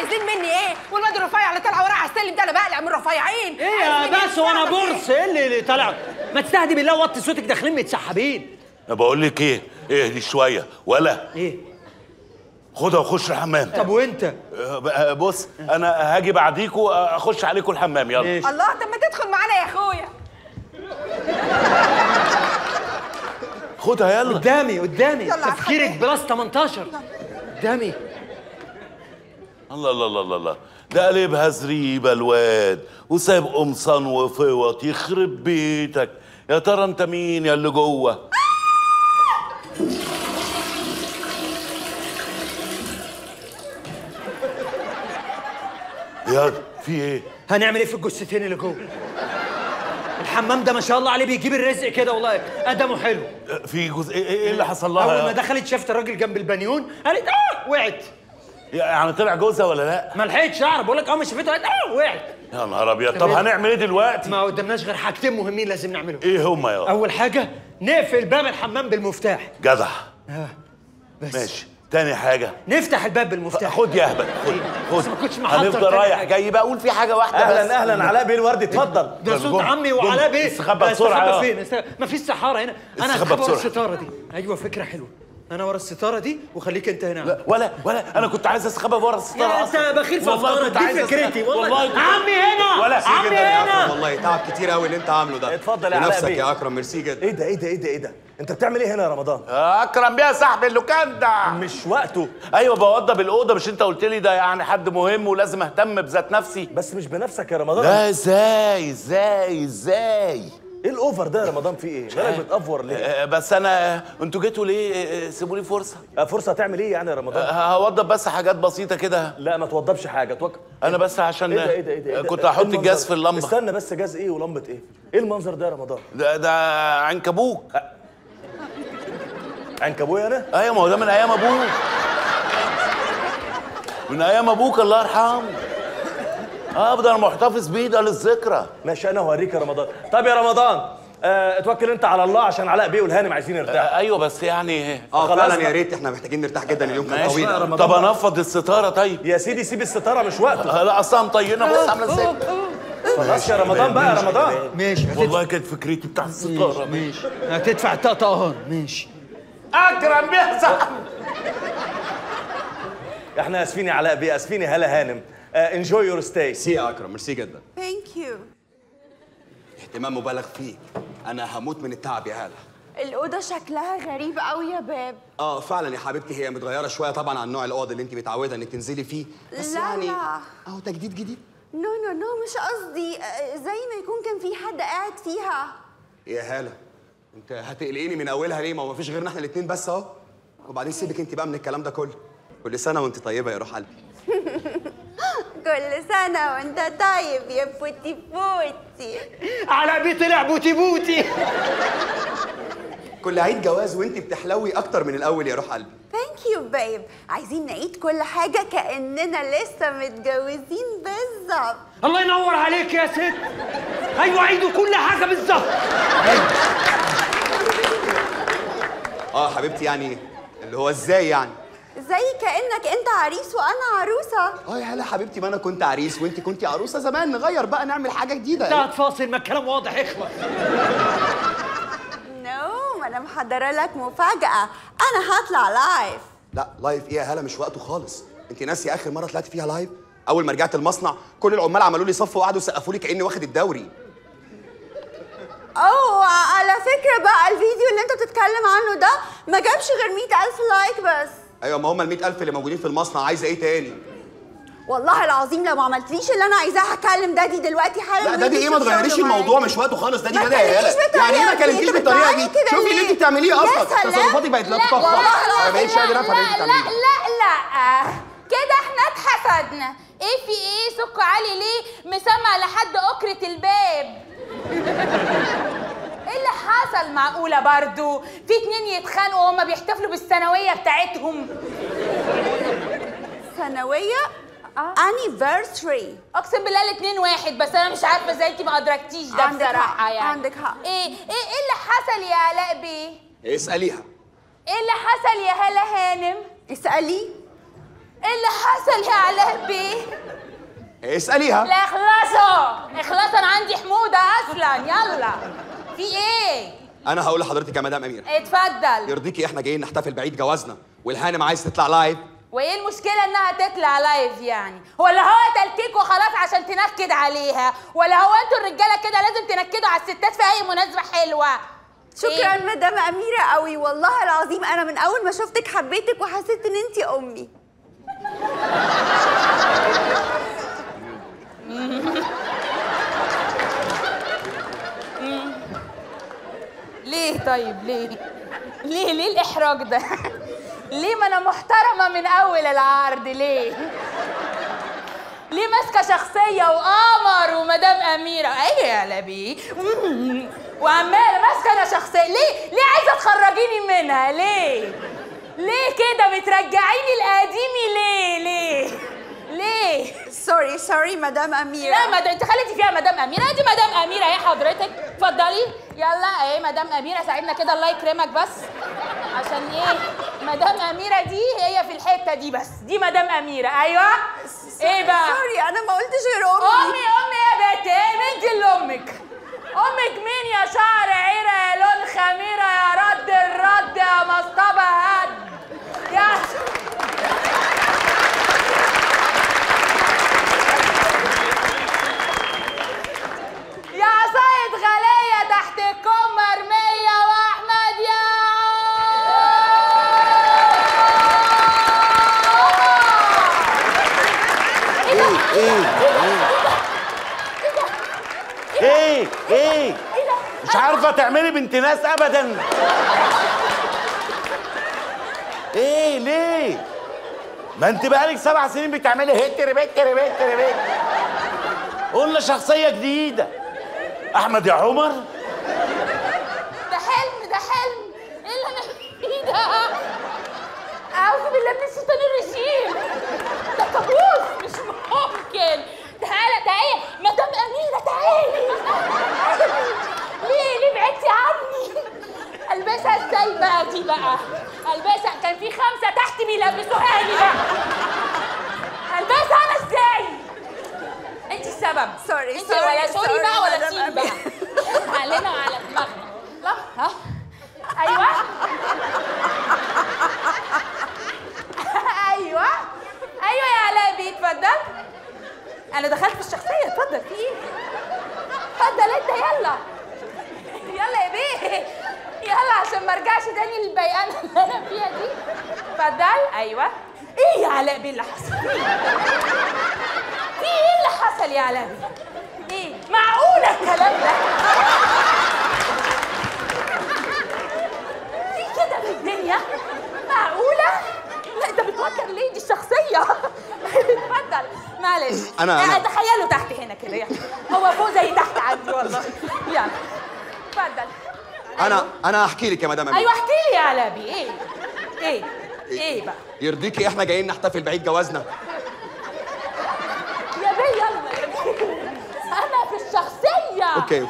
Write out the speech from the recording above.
عايزين مني ايه والواد الرفيع اللي طالع ورايا على السلم ده انا بقلق من الرفيعين ايه يا عايز مني بس وانا الساعة بورس ايه اللي, اللي طلع ما تستهدي بالله وطي صوتك داخلين متسحبين انا بقول لك ايه اهدي شويه ولا ايه خدها وخش الحمام طب وانت أه، بقى بص انا هاجي بعديكوا اخش عليكم الحمام يلا ماشي. الله طب ما تدخل معانا يا اخويا خدها يلا قدامي قدامي يلا على تفكيرك الحمام. بلس 18 قدامي الله الله الله الله الله ده قلبها زريبه الواد وسايب قمصان وفوط يخرب بيتك يا ترى انت مين يا اللي جوه يا في ايه هنعمل ايه في الجثتين اللي جوه الحمام ده ما شاء الله عليه بيجيب الرزق كده والله ادمه حلو في جزء ايه إيه اللي حصل لها اول ما يا- دخلت شافت الراجل جنب البنيون قالت اه وقعت يعني طلع جوزها ولا لا ما لحقتش اعرف بقول لك اول ما شافته قالت اه وقعت يا نهار ابيض طب هنعمل ايه دلوقتي ما قدامناش غير حاجتين مهمين لازم نعملهم ايه هما يا اول حاجه نقفل باب الحمام بالمفتاح جدع اه بس ماشي تاني حاجه نفتح الباب بالمفتاح خد يا هبل خد بس خد ما كنتش محضر هنفضل تاني رايح حاجة. جاي بقول في حاجه واحده بس اهلا اهلا علاء بيه الوردي اتفضل ده صوت جم- عمي جم. وعلاء بيه استخبى آه، بسرعة، استخبى آه. فين است- ما فيش سحاره هنا انا استخبى استخبى ورا بسرعة. الستاره دي ايوه فكره حلوه انا ورا الستاره دي وخليك انت هنا لا ولا ولا انا كنت عايز استخبى ورا الستاره يا انت أصلاً. بخيل في والله افكارك كنت عايز دي أستخبى- فكرتي والله كنت- عمي هنا ولا عمي جدا يا اكرم هنا والله تعب كتير قوي اللي انت عامله ده اتفضل يا علاء لنفسك بيه. يا اكرم ميرسي جدا ايه ده ايه ده ايه ده ايه ده انت بتعمل ايه هنا يا رمضان اكرم بيها صاحب اللوكان ده مش وقته ايوه بوضب الاوضه مش انت قلت لي ده يعني حد مهم ولازم اهتم بذات نفسي بس مش بنفسك يا رمضان لا ازاي ازاي ازاي ايه الاوفر ده يا رمضان في ايه مالك بتافور ليه آه، بس انا انتوا جيتوا ليه آه، سيبوا لي فرصه آه، فرصه تعمل ايه يعني يا رمضان آه، هوضب بس حاجات بسيطه كده لا ما توضبش حاجه توكل انا بس عشان ايه ده ايه ده ايه ده إيه ده؟ كنت إيه هحط المنظر؟ الجاز في اللمبه استنى بس جاز ايه ولمبه ايه ايه المنظر ده يا رمضان ده ده عنكبوت عنكبويه انا ايوه ما هو ده من ايام ابوك من ايام ابوك الله يرحمه اه ده انا محتفظ بيه ده للذكرى ماشي انا هوريك يا رمضان طب يا رمضان آه اتوكل انت على الله عشان علاء بيه والهانم عايزين يرتاحوا آه ايوه بس يعني اه خلاص فعلا بقى. يا ريت احنا محتاجين نرتاح جدا اليوم كان ماشي طويل بقى أوي. رمضان طب انفض الستاره طيب يا سيدي سيب الستاره مش وقته آه، لا اصلا مطينه بص عامله ازاي خلاص يا رمضان بقى يا رمضان ماشي هتدفع والله كانت فكرتي بتاع الستاره ماشي هتدفع الطقطقان ماشي اكرم بيها صح احنا اسفين يا علاء بيه اسفين يا هلا هانم انجوي يور ستاي ميرسي يا اكرم ميرسي جدا ثانك يو اهتمام مبالغ فيه انا هموت من التعب يا هاله الأوضة شكلها غريب قوي يا باب اه فعلا يا حبيبتي هي متغيره شويه طبعا عن نوع الاوض اللي انت متعوده انك تنزلي فيه بس لا، يعني لا. اهو تجديد جديد نو نو نو مش قصدي آه، زي ما يكون كان في حد قاعد فيها يا هاله انت هتقلقيني من اولها ليه ما هو مفيش غيرنا احنا الاثنين بس اهو وبعدين سيبك انت بقى من الكلام ده كله كل سنه وانت طيبه يا روح قلبي كل سنة وانت طيب يا بوتي بوتي علاء بيه طلع بوتي بوتي كل عيد جواز وانت بتحلوي اكتر من الاول يا روح قلبي ثانك يو بيب عايزين نعيد كل حاجة كأننا لسه متجوزين بالظبط الله ينور عليك يا ست ايوه عيدوا كل حاجه بالظبط اه حبيبتي يعني اللي هو ازاي يعني زي كأنك انت عريس وانا عروسة اه يا هلا حبيبتي ما انا كنت عريس وانت كنت عروسه زمان نغير بقى نعمل حاجه جديده انتهت فاصل ما الكلام واضح اخلص نو ما انا محضرة لك مفاجأة انا هطلع لايف لا لايف ايه يا هلا مش وقته خالص انت ناسي اخر مره طلعت فيها لايف اول ما رجعت المصنع كل العمال عملوا لي صف وقعدوا يسقفوا لي كاني واخد الدوري اوه على فكرة بقى الفيديو اللي انت بتتكلم عنه ده ما جابش غير مئة ألف لايك بس ايوه ما هم ال 100000 اللي موجودين في المصنع عايزه ايه تاني والله العظيم لو ما عملتليش اللي انا عايزاه هكلم دادي دلوقتي حالا لا ده دي ايه ما ويجي تغيريش يشتغل الموضوع معايا. مش وقته خالص ده دي ما كده يا تكلمنيش هلا بالطريقة يعني ايه ما دي، كلمتيش انت بالطريقه دي بتزعلني كده شوفي اللي ليه؟ انت بتعمليه يا اصلا سلام. تصرفاتك بقت لا تخاف والله خالص العظيم ما بقتش قادر افهم اللي انت لا بتعمليه لا لا كده احنا اتحسدنا ايه في ايه سك علي ليه مسمع لحد أكرة الباب ايه اللي حصل معقولة برضو في اتنين يتخانقوا وهما بيحتفلوا بالثانوية بتاعتهم ثانوية anniversary اقسم بالله الاتنين واحد بس انا مش عارفة ازاي انتي ما ادركتيش ده عندك بصراحة حق، يعني عندك حق. ايه ايه ايه اللي حصل يا علاء بيه اساليها ايه اللي حصل يا هلا هانم اسألي ايه اللي حصل يا علاء بيه اساليها لا اخلصوا اخلصوا انا عندي حموضه اصلا يلا في ايه انا هقول لحضرتك يا مدام اميره اتفضل يرضيكي احنا جايين نحتفل بعيد جوازنا والهانم عايز تطلع لايف وايه المشكله انها تطلع لايف يعني ولا هو تلكيك وخلاص عشان تنكد عليها ولا هو انتوا الرجاله كده لازم تنكدوا على الستات في اي مناسبه حلوه شكرا إيه؟ مدام اميره قوي والله العظيم انا من اول ما شفتك حبيتك وحسيت ان انتي امي ليه طيب ليه ليه ليه الاحراج ده ليه ما انا محترمه من اول العرض ليه ليه ماسكه شخصيه وقمر ومدام اميره ايه يا لبي وعماله ماسكه انا شخصيه ليه ليه عايزه تخرجيني منها ليه ليه كده بترجعيني القديمي ليه ليه ليه سوري سوري مدام اميره لا مدام انت خليتي فيها مدام اميره دي مدام اميره اهي حضرتك اتفضلي يلا اهي مدام اميره ساعدنا كده الله يكرمك بس عشان ايه مدام اميره دي هي في الحته دي بس دي مدام اميره ايوه ايه بقى سوري انا ما قلتش غير امي امي امي يا بنت ايه مين دي اللي امك امك مين يا شعر عيره يا لون خميره يا رد الرد يا مصطبه هد يا يا عصاية غالية تحت الكم مرمية وأحمد يا ايه ايه مش عارفه تعملي بنت ناس ابدا ايه ليه ما انت بقالك سبع سنين بتعملي هت ربت ربت ربت قلنا شخصيه جديده احمد يا عمر ده حلم ده حلم ايه اللي انا فيه ده اعوذ بالله من الشيطان الرجيم ده كابوس مش ممكن تعالى تعالى مدام اميره تعالي ليه ليه بعدتي عني البسها ازاي بقى دي بقى البسها كان في خمسه تحت بيلبسوها لي بقى البسها انا ازاي انت السبب Sorry, انت sorry, ولا سوري sorry, بقى ولا مدام سين بقى أميرة. علينا وعلى دماغنا لا ها ايوه ايوه ايوه يا علاء بيه اتفضل انا دخلت في الشخصيه اتفضل في ايه اتفضل انت يلا يلا يا بيه يلا عشان ما ارجعش تاني للبيقانه اللي انا فيها دي اتفضل ايوه ايه يا علاء بيه اللي حصل في ايه اللي حصل يا علاء بيه ايه معقوله الكلام ده في كده في الدنيا معقوله لا انت بتوتر ليه دي الشخصيه اتفضل معلش أنا- أنا- آه، تخيلوا تحت هنا كده يلا هو فوق زي تحت عندي والله يلا اتفضل انا انا هحكي لك يا مدام اميره ايوه احكي لي يا علاء بيه ايه ايه ايه بقى يرضيكي احنا جايين نحتفل بعيد جوازنا يا بيه يلا يا بيه انا في الشخصيه أوكي، أوكي.